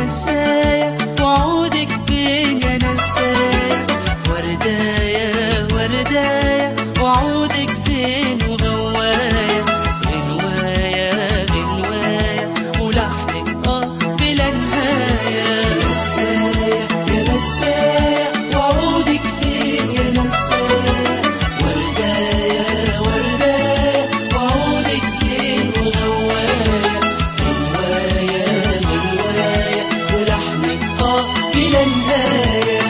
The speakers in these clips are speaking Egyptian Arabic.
نسايا وعودك فين يا نسايا وردايا وردايا وعودك زين وغوايا غنوايا غنوايا ولحنك اه بلا نهاية نسايا يا نسايا وعودك فين يا نسايا وردايا وردايا وعودك زين وغوايا غنوايا غنوايا ولحنك اه بلا نهاية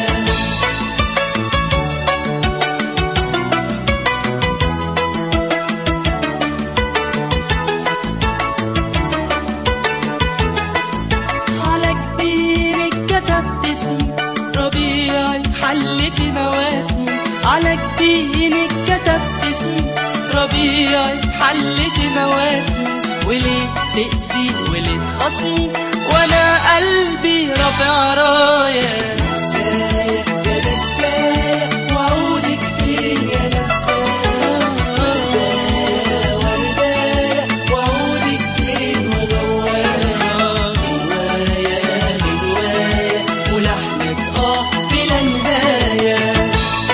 على كبيرك كتبت اسمي ربيعي حل في مواسمي على كبيرك كتبت اسمي ربيعي حل في مواسمي وليه تقسي وليه تخصمي وانا قلبي رافع راية نسايا يا نسايا وعودك فين يا نسايا وردايا وردايا وعودك زين وغوايا غنوايا غنوايا ولحنك اه بلا نهايه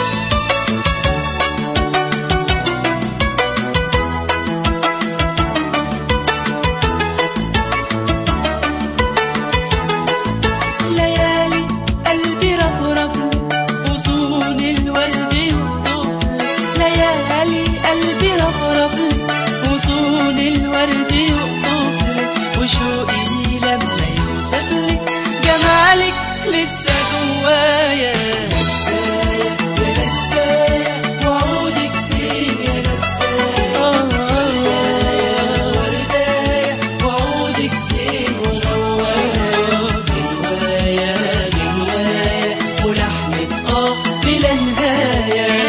ليالي قلبي رفرف غصون الورد يقطف ليالي قلبي رفرف غصون الورد يقطف وشوقي لما يوصف لك جمالك لسه جوايا نسايا يا نسايا وعودك فين يا نسايا وردايا وردايا وعودك زين وغوايا غنوايا غنوايا ولحنك اه بلا نهايه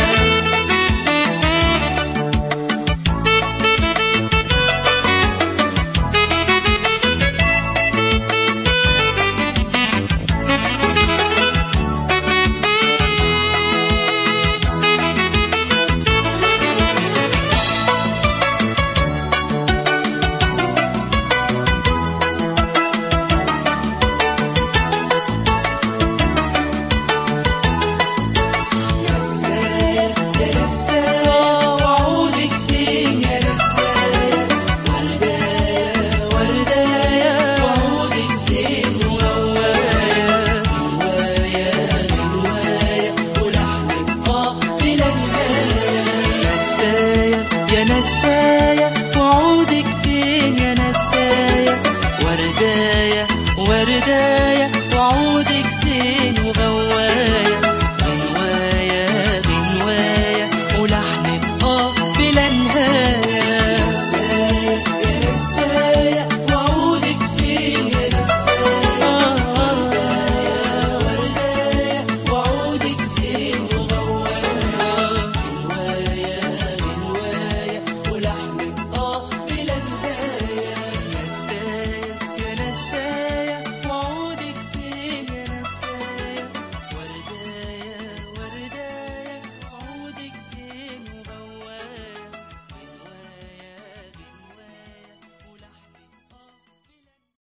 نسايا يا نسايا وعودك فين يا نسايا وردايا وردايا وعودك زين وغوايا غنوايا غنوايا ولحنك اه بلا نهاية نسايا يا نسايا وعودك فين يا نسايا وردايا وردايا